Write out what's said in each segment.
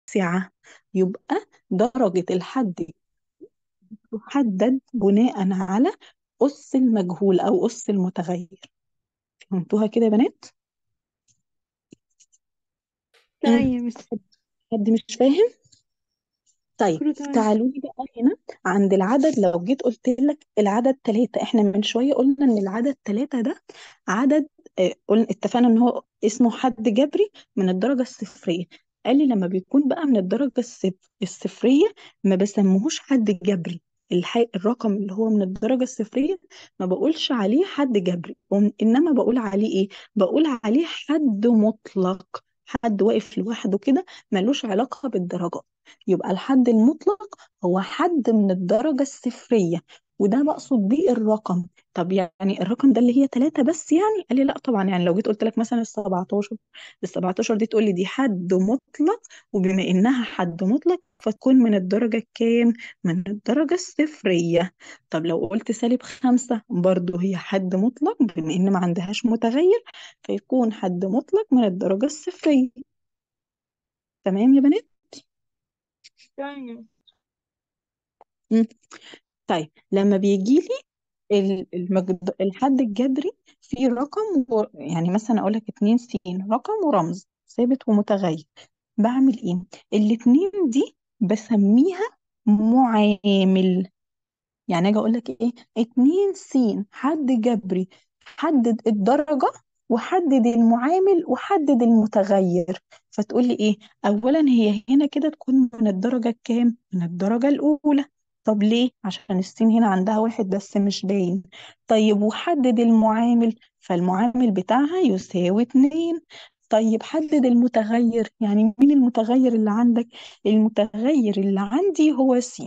تاسعة يبقى درجة الحد تحدد بناء على أس المجهول أو أس المتغير فهمتوها كده يا بنات؟ تمام مم. يا مس حد مش فاهم؟ طيب كله تمام تعالوا لي بقى هنا عند العدد لو جيت قلت لك العدد ثلاثة احنا من شوية قلنا ان العدد ثلاثة ده عدد اه قلنا اتفقنا ان هو اسمه حد جبري من الدرجة الصفرية قال لي لما بيكون بقى من الدرجة الصف- الصفرية ما بسموهوش حد جبري الحي... الرقم اللي هو من الدرجة الصفرية ما بقولش عليه حد جبري وم- انما بقول عليه ايه بقول عليه حد مطلق حد واقف لوحده كده ملوش علاقة بالدرجات يبقى الحد المطلق هو حد من الدرجة الصفرية وده بقصد بيه الرقم طب يعني الرقم ده اللي هي ثلاثة بس يعني قال لي لا طبعا يعني لو جيت قلت لك مثلا ال 17 ال 17 دي تقول لي دي حد مطلق وبما انها حد مطلق فتكون من الدرجة كام؟ من الدرجة الصفرية طب لو قلت سالب خمسة برضو هي حد مطلق بما ان ما عندهاش متغير فيكون حد مطلق من الدرجة الصفرية تمام يا بنات؟ تمام يا مس مم. طيب لما بيجي لي ال- المجد... الحد الجبري فيه رقم و... يعني مثلا اقول لك 2 س رقم ورمز ثابت ومتغير بعمل ايه الاتنين دي بسميها معامل يعني اجي اقول لك ايه 2 س حد جبري حدد الدرجة وحدد المعامل وحدد المتغير فتقول لي ايه اولا هي هنا كده تكون من الدرجة الكام من الدرجة الاولى طب ليه عشان السين هنا عندها واحد بس مش باين طيب وحدد المعامل فالمعامل بتاعها يساوي اتنين طيب حدد المتغير يعني مين المتغير اللي عندك المتغير اللي عندي هو س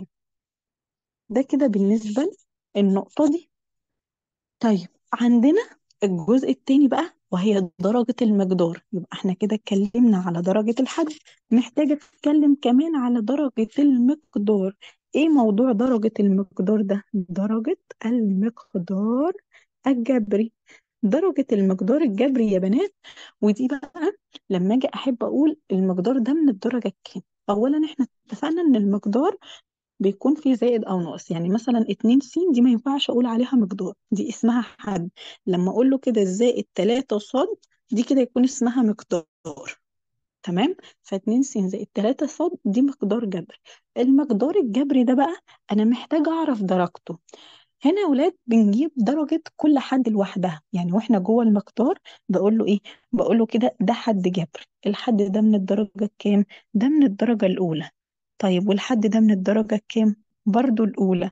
ده كده بالنسبة للنقطة دي طيب عندنا الجزء التاني بقى وهي درجة المقدار يبقى احنا كده اتكلمنا على درجة الحد محتاجة اتكلم كمان على درجة المقدار ايه موضوع درجة المقدار ده درجة المقدار الجبري درجة المقدار الجبري يا بنات ودي بقى لما اجي احب اقول المقدار ده من الدرجة الكام اولا احنا اتفقنا ان المقدار بيكون في زائد او ناقص يعني مثلا 2 س دي ما ينفعش اقول عليها مقدار دي اسمها حد لما اقول له كده زائد 3 ص دي كده يكون اسمها مقدار تمام ف2 س زائد 3 ص دي مقدار جبري المقدار الجبري ده بقى انا محتاجه اعرف درجته هنا يا ولاد بنجيب درجة كل حد لوحدها يعني واحنا جوه المقدار بقول له ايه بقول له كده ده حد جبري الحد ده من الدرجة الكام ده من الدرجة الأولى طيب والحد ده من الدرجة الكام برضو الأولى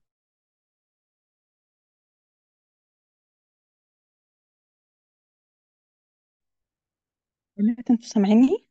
بنات انتوا سامعيني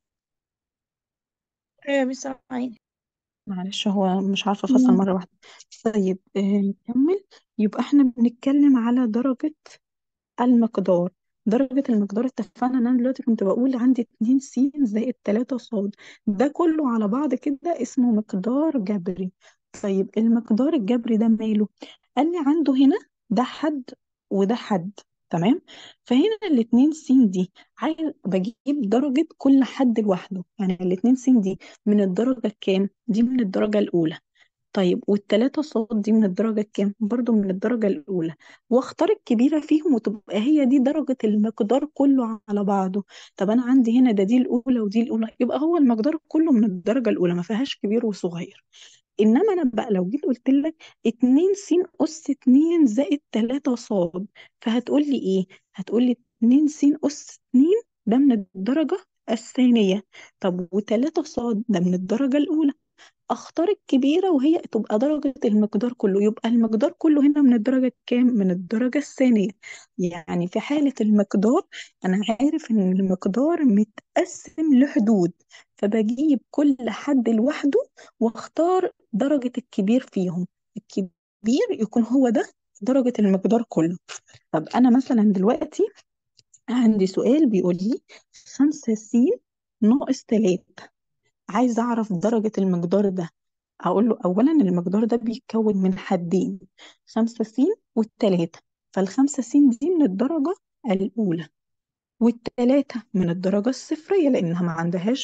ايوه يا مس سامعين معلش هو مش عارفة أفصل مم. مرة واحدة طيب آه نكمل يبقى احنا بنتكلم على درجة المقدار درجة المقدار اتفقنا ان انا دلوقتي كنت بقول عندي 2 س زائد 3 ص ده كله على بعض كده اسمه مقدار جبري طيب المقدار الجبري ده ماله قال لي عنده هنا ده حد وده حد تمام فهنا الاتنين س دي عايز بجيب درجة كل حد لوحده يعني الاتنين س دي من الدرجة الكام دي من الدرجة الأولى طيب والتلاتة صاد دي من الدرجة الكام؟ برضو من الدرجة الأولى واختار الكبيرة فيهم وتبقى هي دي درجة المقدار كله على بعضه طب أنا عندي هنا ده دي الأولى ودي الأولى يبقى هو المقدار كله من الدرجة الأولى ما فيهاش كبير وصغير إنما أنا بقى لو جيت قلت لك 2 س أس 2 زائد 3 صاد فهتقول لي إيه؟ هتقول لي 2 س أس 2 ده من الدرجة الثانية طب و3 صاد ده من الدرجة الأولى اختار الكبيرة وهي تبقى درجة المقدار كله يبقى المقدار كله هنا من الدرجة الكام من الدرجة الثانية يعني في حالة المقدار أنا عارف إن المقدار متقسم لحدود فبجيب كل حد لوحده واختار درجة الكبير فيهم الكبير يكون هو ده درجة المقدار كله طب أنا مثلا دلوقتي عندي سؤال بيقول لي خمسة س ناقص تلاتة عايزة أعرف درجة المقدار ده أقول له أولا المقدار ده بيتكون من حدين خمسة س والتلاتة فالخمسة س دي من الدرجة الأولى والتلاتة من الدرجة الصفرية لأنها ما عندهاش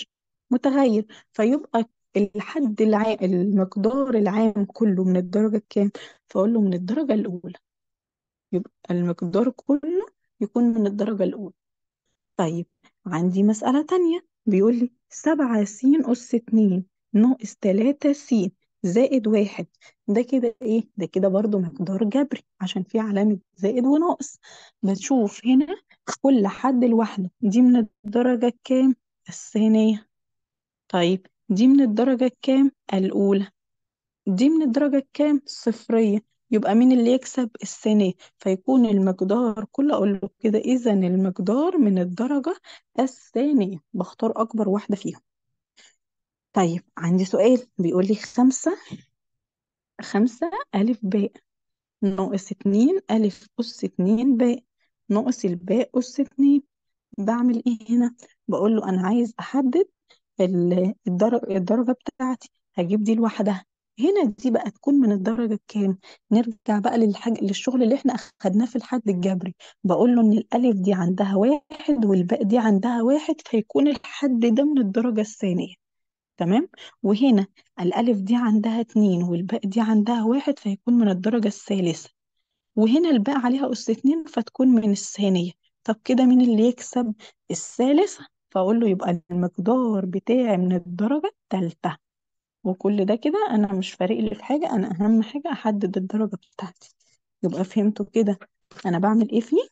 متغير فيبقى الحد العام المقدار العام كله من الدرجة الكام فأقول له من الدرجة الأولى يبقى المقدار كله يكون من الدرجة الأولى طيب عندي مسألة تانية بيقول لي سبعة س أس اتنين ناقص تلاتة س زائد واحد ده كده ايه ده كده برضو مقدار جبري عشان في علامة زائد وناقص بتشوف هنا كل حد لوحده دي من الدرجة الكام الثانية طيب دي من الدرجة الكام الأولى دي من الدرجة الكام صفرية يبقى مين اللي يكسب الثانية فيكون المقدار كله أقول له كده إذا المقدار من الدرجة الثانية بختار أكبر واحدة فيهم طيب عندي سؤال بيقول لي خمسة خمسة ألف باء ناقص اتنين ألف أس اتنين باء ناقص الباء أس اتنين بعمل إيه هنا؟ بقول له أنا عايز أحدد ال- الدرجة الدرجة بتاعتي هجيب دي لوحدها هنا دي بقى تكون من الدرجة الكام نرجع بقى للحاجة للشغل اللي احنا أخدناه في الحد الجبري بقول له إن الألف دي عندها واحد والباء دي عندها واحد فيكون الحد ده من الدرجة الثانية تمام وهنا الألف دي عندها اتنين والباء دي عندها واحد فيكون من الدرجة الثالثة وهنا الباء عليها أس اتنين فتكون من الثانية طب كده مين اللي يكسب الثالثة فأقول له يبقى المقدار بتاعي من الدرجة التالتة وكل ده كده أنا مش فارق لي في حاجة أنا أهم حاجة أحدد الدرجة بتاعتي يبقى فهمتوا كده أنا بعمل إيه فيه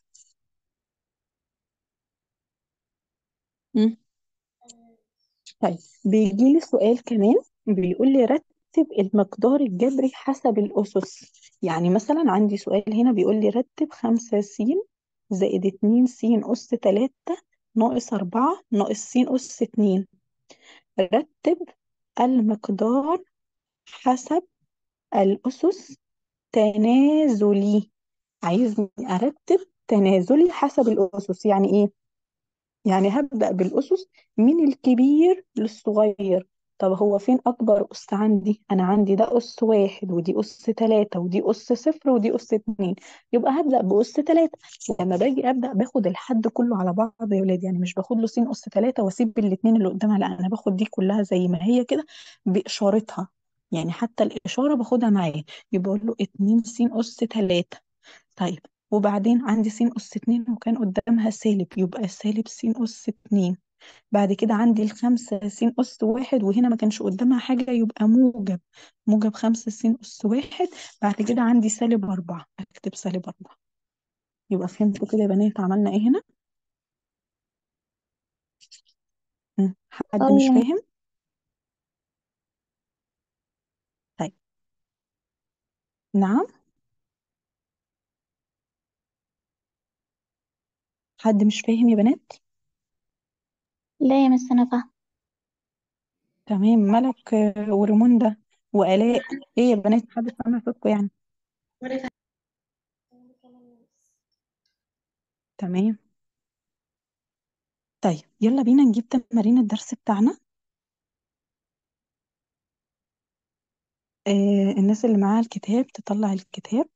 مم. طيب بيجي لي سؤال كمان بيقول لي رتب المقدار الجبري حسب الأسس يعني مثلا عندي سؤال هنا بيقول لي رتب خمسة س زائد اتنين س أس تلاتة ناقص أربعة ناقص س أس اتنين رتب المقدار حسب الأسس تنازلي عايزني أرتب تنازلي حسب الأسس يعني إيه؟ يعني هبدأ بالأسس من الكبير للصغير طب هو فين أكبر أس عندي؟ أنا عندي ده أس واحد ودي أس تلاتة ودي أس صفر ودي أس اتنين يبقى هبدأ بأس تلاتة لما باجي أبدأ باخد الحد كله على بعض يا ولاد يعني مش باخد له س أس تلاتة وأسيب الاتنين اللي قدامها لا أنا باخد دي كلها زي ما هي كده بإشارتها يعني حتى الإشارة باخدها معايا يبقى أقول له اتنين س أس تلاتة طيب وبعدين عندي س أس اتنين وكان قدامها سالب يبقى سالب س أس اتنين بعد كده عندي الخمسة س أس واحد وهنا ما كانش قدامها حاجة يبقى موجب موجب خمسة س أس واحد بعد كده عندي سالب أربعة أكتب سالب أربعة يبقى فهمتوا كده يا بنات عملنا إيه هنا؟ مم. حد مش أيوة فاهم؟ طيب نعم حد مش فاهم يا بنات؟ لا يا مس أنا فاهمة تمام ملك آه، وريموندا وآلاء إيه يا بنات حد سامع صوتكم يعني؟ تمام طيب يلا بينا نجيب تمارين الدرس بتاعنا آه الناس اللي معاها الكتاب تطلع الكتاب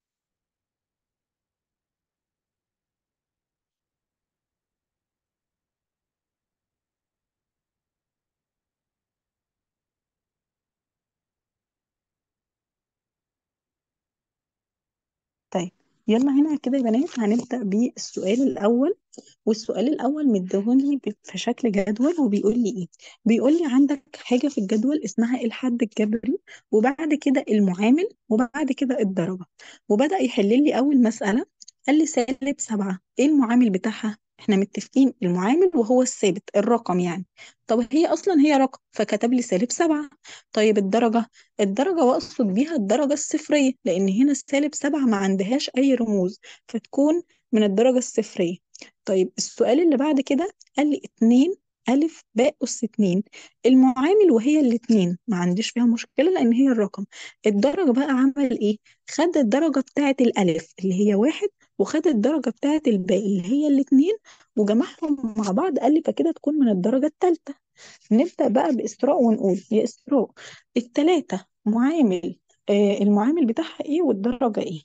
طيب يلا هنا كده يا بنات هنبدأ بالسؤال الأول والسؤال الأول مديهولي ب- في شكل جدول وبيقول لي إيه؟ بيقول لي عندك حاجة في الجدول اسمها الحد الجبري وبعد كده المعامل وبعد كده الدرجة وبدأ يحل لي أول مسألة قال لي سالب سبعة إيه المعامل بتاعها؟ احنا متفقين المعامل وهو الثابت الرقم يعني طب هي أصلا هي رقم فكتب لي سالب سبعة طيب الدرجة الدرجة وأقصد بيها الدرجة الصفرية لأن هنا سالب سبعة ما عندهاش أي رموز فتكون من الدرجة الصفرية طيب السؤال اللي بعد كده قال لي اتنين ألف باء أس اتنين المعامل وهي الاتنين ما عنديش فيها مشكلة لأن هي الرقم الدرجة بقى عمل إيه؟ خد الدرجة بتاعة الألف اللي هي واحد وخد الدرجة بتاعة الباء اللي هي الاتنين وجمعهم مع بعض قال لي فكده تكون من الدرجة التالتة نبدأ بقى بإسراء ونقول يا إسراء التلاتة معامل آه المعامل بتاعها إيه والدرجة إيه؟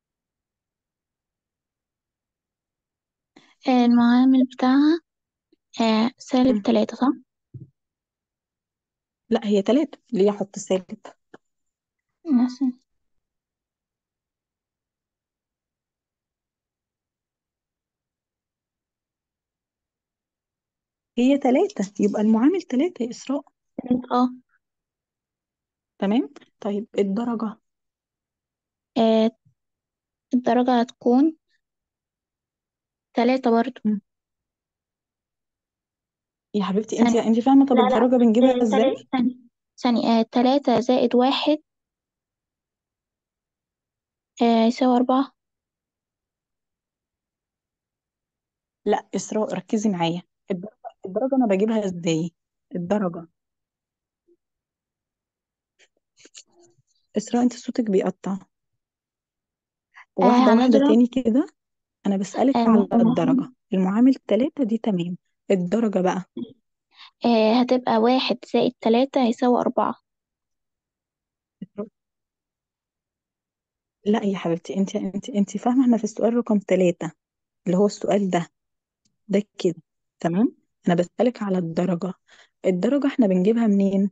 المعامل بتاعها آه سالب مم. تلاتة صح؟ لا هي تلاتة ليه احط سالب مثلا هي تلاتة يبقى المعامل تلاتة يا إسراء تلاتة اه تمام طيب الدرجة آه، الدرجة هتكون تلاتة برضو مم. يا حبيبتي انت ثانية انت فاهمة طب لا لا الدرجة بنجيبها آه ازاي تلاتة ثانية ثانية آه تلاتة زائد واحد آه يساوي أربعة لا إسراء ركزي معايا الدرجة الدرجة انا بجيبها ازاي الدرجة إسراء انت صوتك بيقطع آه واحدة واحدة هنضرب تاني كده انا بسألك آه على المعامل الدرجة المعامل تلاتة دي تمام الدرجة بقى آه هتبقى واحد زائد تلاتة هيساوي أربعة لا يا حبيبتي انت انت انت فاهمة احنا في السؤال رقم تلاتة اللي هو السؤال ده ده كده تمام انا بسألك على الدرجة الدرجة احنا بنجيبها منين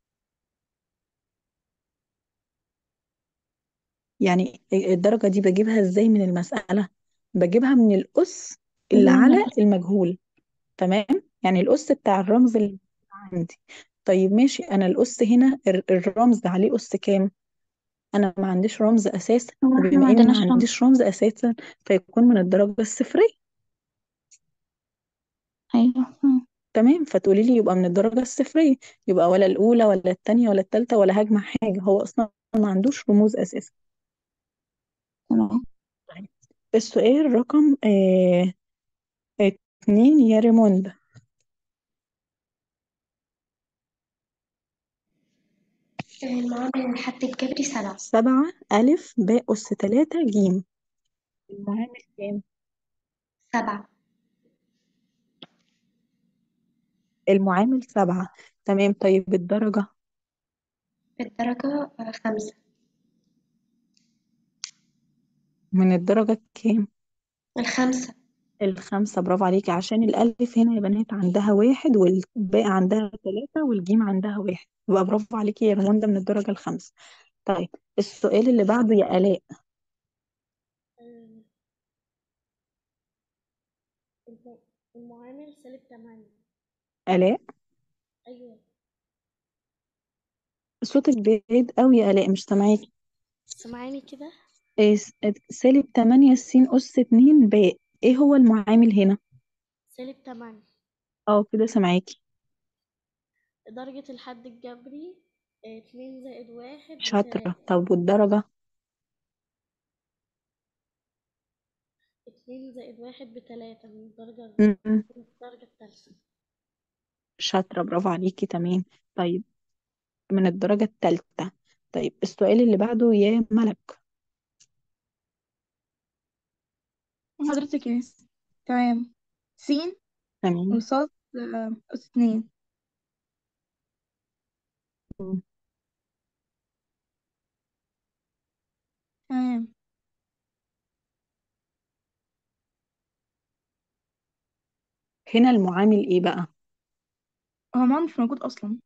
يعني الدرجة دي بجيبها ازاي من المسألة بجيبها من الأس اللي يبقى من على الأس المجهول تمام يعني الأس بتاع الرمز اللي عندي طيب ماشي انا الأس هنا الر- الرمز عليه أس كام انا ما عنديش رمز اساسا هو احنا ما وبما اني ما عندناش رمز عنديش رمز اساسا فيكون من الدرجة الصفرية أيوه مم. تمام فتقولي لي يبقى من الدرجة الصفرية يبقى ولا الأولى ولا التانية ولا التالتة ولا هجمع حاجة هو أصلا ما عندوش رموز أساسا تمام طيب السؤال رقم آه اتنين يا ريموندا المعامل الحد الجبري سبعة سبعة ألف باء أس تلاتة جيم المعامل كام؟ سبعة المعامل سبعة تمام طيب الدرجة الدرجة آه، خمسة من الدرجة كام؟ الخمسة الخمسة برافو عليكي عشان الألف هنا يا بنات عندها واحد والباء عندها ثلاثة والجيم عندها واحد يبقى برافو عليكي يا ريموندا من الدرجة الخامسة طيب السؤال اللي بعده يا آلاء آه، الم- المعامل سالب تمانية آلاء أيوة صوتك بعيد قوي يا آلاء مش سامعاكي سمعاني كده إيه س- سالب تمانية س أس اتنين باء ايه هو المعامل هنا؟ سالب تمانية اه كده سامعاكي درجة الحد الجبري آه، اتنين زائد واحد شاطرة بتلاتة طب والدرجة؟ اتنين زائد واحد بتلاتة من الدرجة م- م. من الدرجة التالتة شاطرة برافو عليكي تمام طيب من الدرجة الثالثة طيب السؤال اللي بعده يا ملك حضرتك ايه تمام سين تمام وصاد آه، أس اتنين م. تمام هنا المعامل ايه بقى؟ هو ما مش موجود أصلا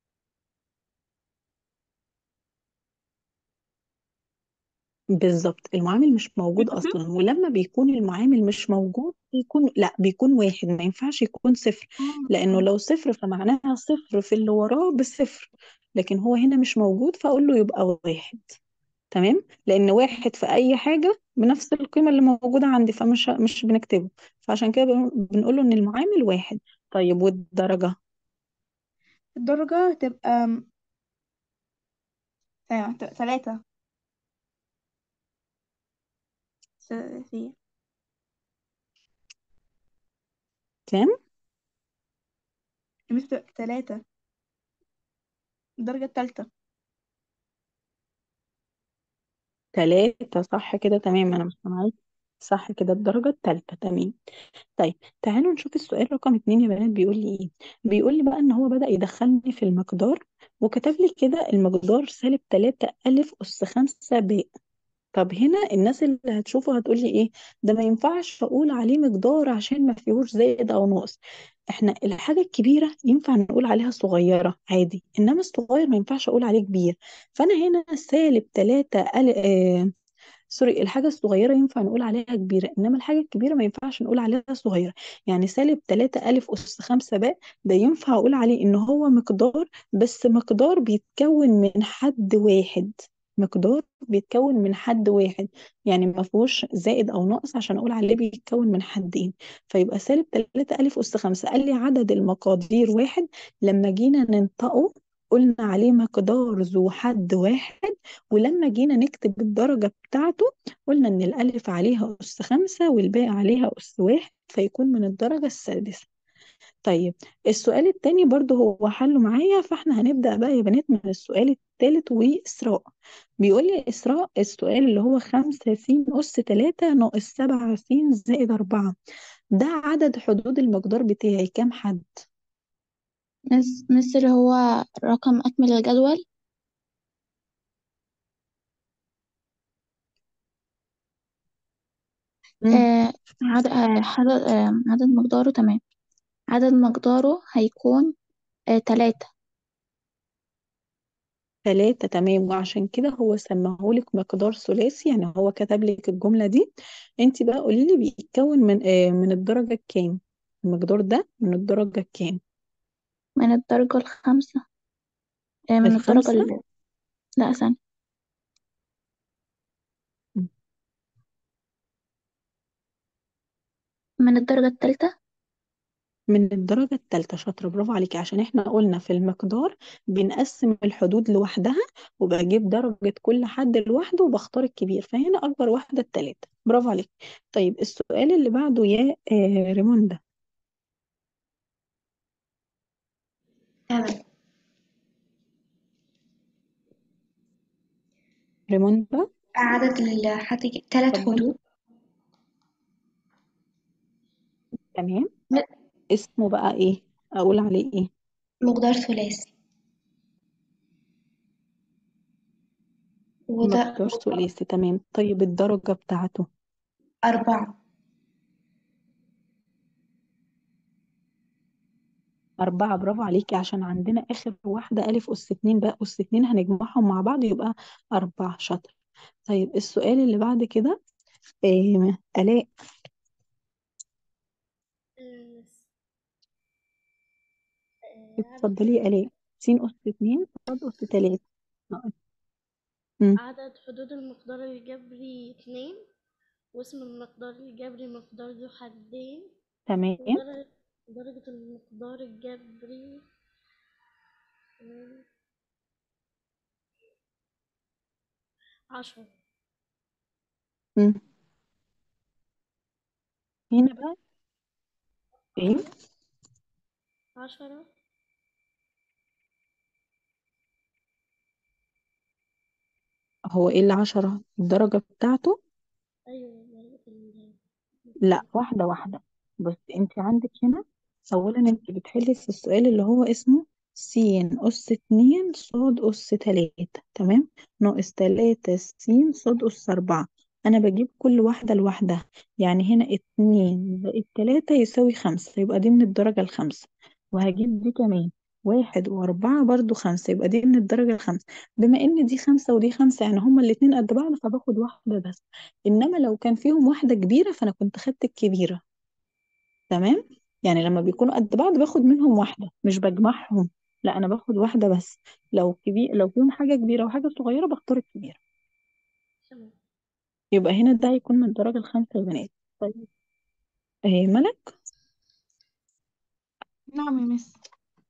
بالظبط المعامل مش موجود اصلا ولما بيكون المعامل مش موجود بيكون لا بيكون واحد ما ينفعش يكون صفر لانه آه. لو صفر فمعناها صفر في اللي وراه بصفر لكن هو هنا مش موجود فاقول له يبقى واحد تمام لان واحد في اي حاجه بنفس القيمه اللي موجوده عندي فمش مش بنكتبه فعشان كده بنقول له ان المعامل واحد طيب والدرجه الدرجة هتبقى ثانية هتبقى تلاتة ثلاثية كام مش تبقى تلاتة الدرجة التالتة ثلاثة صح كده تمام انا مش سامعاك صح كده الدرجه الثالثه تمام طيب تعالوا نشوف السؤال رقم اتنين يا بنات بيقول لي ايه بيقول لي بقى ان هو بدأ يدخلني في المقدار وكتب لي كده المقدار سالب 3 ألف أس 5 باء طب هنا الناس اللي هتشوفه هتقول لي ايه ده ما ينفعش اقول عليه مقدار عشان ما فيهوش زائد او ناقص احنا الحاجة الكبيرة ينفع نقول عليها صغيرة عادي انما الصغير ما ينفعش اقول عليه كبير فانا هنا سالب 3 ال... آه... سوري الحاجة الصغيرة ينفع نقول عليها كبيرة إنما الحاجة الكبيرة ما ينفعش نقول عليها صغيرة يعني سالب 3 ألف أس 5 باء ده ينفع أقول عليه إن هو مقدار بس مقدار بيتكون من حد واحد مقدار بيتكون من حد واحد يعني ما فيهوش زائد أو ناقص عشان أقول عليه بيتكون من حدين فيبقى سالب 3 ألف أس 5 قال لي عدد المقادير واحد لما جينا ننطقه قلنا عليه مقدار ذو حد واحد ولما جينا نكتب الدرجة بتاعته قلنا إن الألف عليها أس خمسة والباقي عليها أس واحد فيكون من الدرجة السادسة طيب السؤال التاني برضو هو حله معايا فاحنا هنبدأ بقى يا بنات من السؤال التالت وإسراء بيقول لي إسراء السؤال اللي هو خمسة س أس تلاتة ناقص سبعة س زائد أربعة ده عدد حدود المقدار بتاعي كام حد؟ مس مس اللي هو رقم أكمل الجدول مم. آه عدد آه عدد آه عدد مقداره تمام عدد مقداره هيكون آه تلاتة ثلاثة تمام وعشان كده هو سماهولك مقدار ثلاثي يعني هو كتب لك الجملة دي انت بقى قولي لي بيتكون من آه من الدرجة الكام المقدار ده من الدرجة الكام من الدرجة الخامسة آه من الدرجة الخامسة ال... لا ثانية من الدرجة التالتة من الدرجة الثالثة شاطرة برافو عليكي عشان احنا قلنا في المقدار بنقسم الحدود لوحدها وبجيب درجة كل حد لوحده وبختار الكبير فهنا أكبر واحدة التلاتة برافو عليكي طيب السؤال اللي بعده يا آه ريموندا تمام ريموندا عدد الحد ثلاث اتفضلي حدود تمام م- اسمه بقى ايه اقول عليه ايه مقدار ثلاثي وده مقدار ثلاثي تمام طيب الدرجة بتاعته أربعة أربعة برافو عليكي عشان عندنا آخر واحدة ألف أس اتنين بقى أس اتنين هنجمعهم مع بعض يبقى أربعة شاطر طيب السؤال اللي بعد كده إيه آلاء آه، آه، عدد اتفضلي يا آلاء س أس اتنين صاد أس تلاتة ناقص مم. عدد حدود المقدار الجبري اتنين واسم المقدار الجبري مقدار ذو حدين تمام ودرجة درجة المقدار الجبري آه، عشرة مم. هنا بقى ايه عشرة هو ايه العشرة الدرجة بتاعته أيوة درجة ال- لا واحدة واحدة بس انت عندك هنا اولا انت بتحلي في السؤال اللي هو اسمه س أس اتنين صاد أس تلاتة تمام ناقص تلاتة س صاد أس أربعة أنا بجيب كل واحدة لوحدها يعني هنا اتنين زائد تلاتة يساوي خمسة يبقى دي من الدرجة الخامسة وهجيب دي كمان واحد وأربعة برضو خمسة يبقى دي من الدرجة الخامسة بما إن دي خمسة ودي خمسة يعني هما الاتنين قد بعض فباخد واحدة بس إنما لو كان فيهم واحدة كبيرة فأنا كنت خدت الكبيرة تمام يعني لما بيكونوا قد بعض باخد منهم واحدة مش بجمعهم لا انا باخد واحدة بس لو كبير لو فيهم حاجة كبيرة وحاجة صغيرة بختار الكبيرة تمام يبقى هنا ده هيكون من الدرجة الخامسة يا بنات طيب ايه ملك نعم يا مس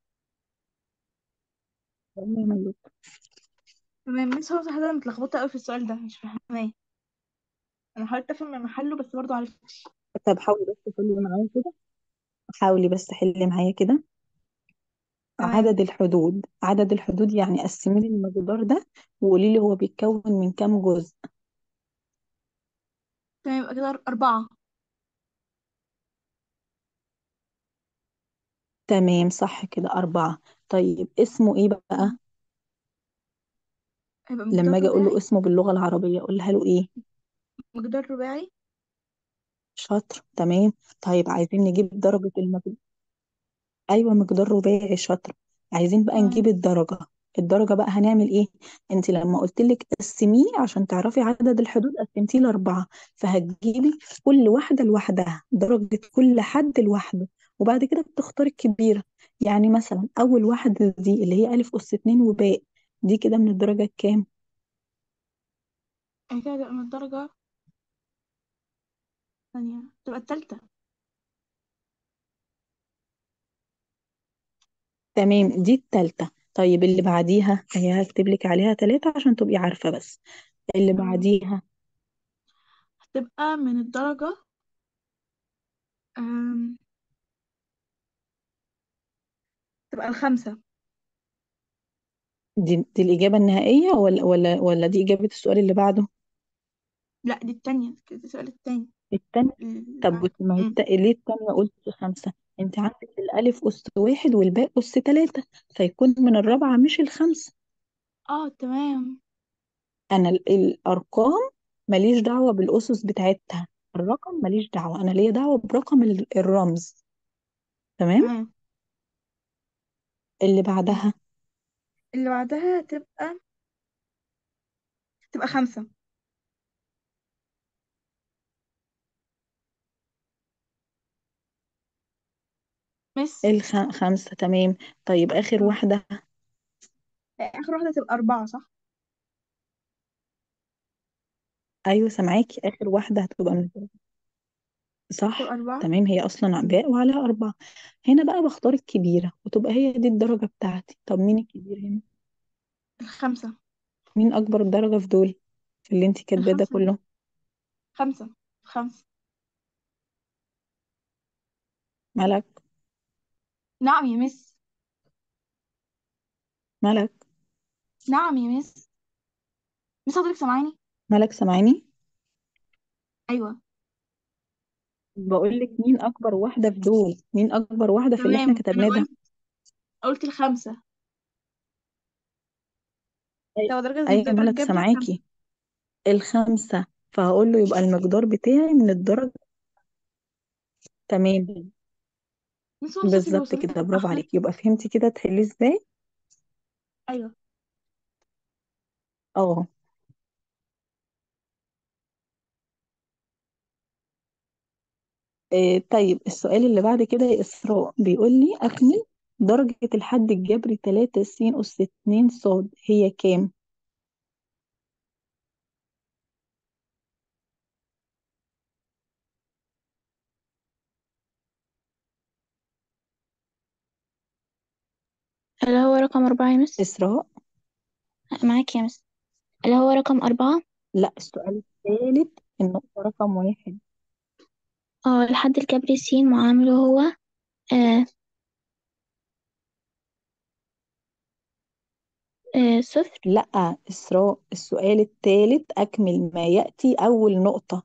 والله ملك تمام مس هو صراحة أنا متلخبطة أوي في السؤال ده مش فاهماه أنا حاولت أفهم من محله بس برضه معرفتش طب حاولي بس تحلي معايا كده حاولي بس حلي معايا كده تمام عدد الحدود عدد الحدود يعني قسمي لي المقدار ده وقولي لي هو بيتكون من كام جزء تمام يبقى كده أربعة تمام صح كده أربعة طيب اسمه ايه بقى هيبقى لما مقدار اجي اقول له رباعي اسمه باللغة العربية اقولها له ايه مقدار رباعي شاطر تمام طيب عايزين نجيب درجة المجهول ايوه مقدار رباعي شاطر عايزين بقى تمام نجيب الدرجة الدرجة بقى هنعمل ايه انت لما قلت لك قسميه عشان تعرفي عدد الحدود قسمتيه لأربعة فهتجيبي كل واحدة لوحدها درجة كل حد لوحده وبعد كده بتختاري الكبيرة يعني مثلا أول واحدة دي اللي هي ألف أس اتنين وباء دي كده من الدرجة الكام؟ يعني كده تبقى من الدرجة ثانية تبقى التالتة تمام دي التالتة طيب اللي بعديها هي هكتب لك عليها تلاتة عشان تبقي عارفة بس اللي تمام بعديها هتبقى من الدرجة أم... تبقى الخامسة دي, دي الإجابة النهائية ولا ولا ولا دي إجابة السؤال اللي بعده لا دي التانية كده السؤال التاني التانية اللي طب بعد ما هي أمم. الت... ليه التانية قلت خمسة انت عندك الألف أس واحد والباء أس تلاتة فيكون من الرابعة مش الخمسة اه تمام أنا ال- الأرقام ماليش دعوة بالأسس بتاعتها الرقم ماليش دعوة أنا ليا دعوة برقم ال- الرمز تمام تمام اللي تمام بعدها اللي بعدها تبقى تبقى خمسة مس الخمسة تمام طيب آخر تمام واحدة آخر واحدة تبقى أربعة صح؟ أيوة سامعاكي آخر واحدة هتبقى من تبقى صح أربعة تمام هي أصلا باء وعليها أربعة هنا بقى بختار الكبيرة وتبقى هي دي الدرجة بتاعتي طب مين الكبير هنا الخمسة مين أكبر درجة في دول في اللي انت كاتباه ده الخمسة كله خمسة خمسة ملك نعم يا مس ملك نعم يا مس مس حضرتك سامعاني؟ ملك سامعاني أيوة بقول لك مين أكبر واحدة في دول مين أكبر واحدة في اللي احنا تمام أنا كتبناه ده قلت قلت الخمسة أي- لو درجة أيوة الدرجة ملك الجبري الخمسة سامعاكي الخمسة فهقول له يبقى المقدار بتاعي من الدرجة تمام مس هو صوتي بالظبط بيوصلك كده برافو متأخر عليك يبقى فهمتي كده تحلي ازاي أيوة اه إيه طيب السؤال اللي بعد كده يا إسراء بيقول لي أكمل درجة الحد الجبري 3 س أس 2 ص هي كام؟ اللي هو رقم أربعة يا مس إسراء معاك يا مس اللي هو رقم أربعة لا السؤال الثالث النقطة رقم واحد اه الحد الجبري س معامله هو آه آه صفر لا إسراء السؤال الثالث أكمل ما يأتي أول نقطة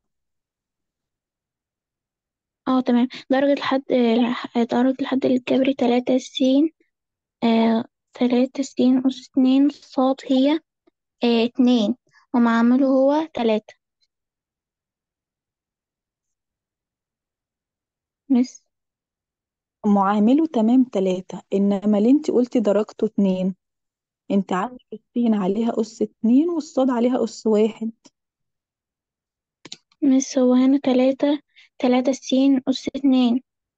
اه تمام درجة الحد آه الح- درجة الحد الجبري تلاتة س آه تلاتة س أس اتنين صاد هي آه اتنين ومعامله هو تلاتة مس معامله تمام ثلاثة إنما اللي انت قلتي درجته اتنين انت عندك السين عليها أس اتنين والصاد عليها أس واحد مس هو هنا تلاتة تلاتة س أس اتنين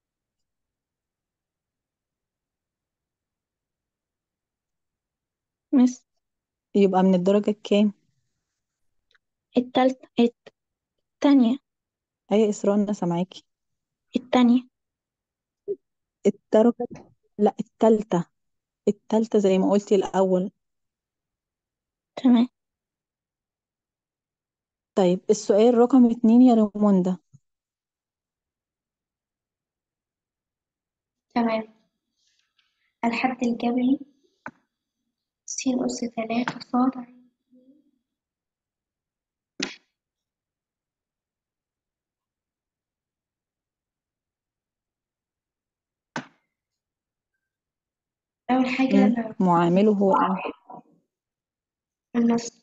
مس يبقى من الدرجة الكام؟ التالتة التانية أي إسراء أنا سامعاكي التانية الدرجة لا التالتة التالتة زي ما قلتي الأول تمام طيب السؤال رقم اتنين يا ريموندا تمام الحد الجبري س أس تلاتة صاد أول حاجة مم. أنا معامله هو ايه؟ النص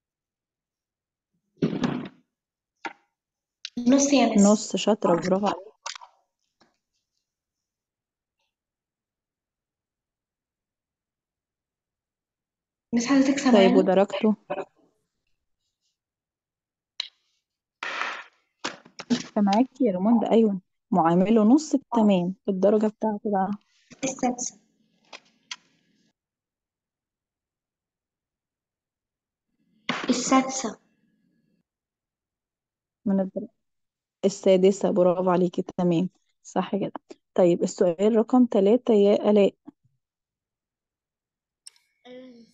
النص يا مس نص شاطرة برافو عليك بس حضرتك طيب سامعاني ودرجته سامعاكي يا ريموندا أيوة معامله نص التمام الدرجة بتاعته بقى السادسة السادسة من الدرجة السادسة برافو عليكي تمام صح كده طيب السؤال رقم ثلاثة يا آلاء آم،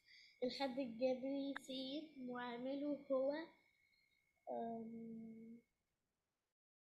الحد الجبري س معامله هو آم،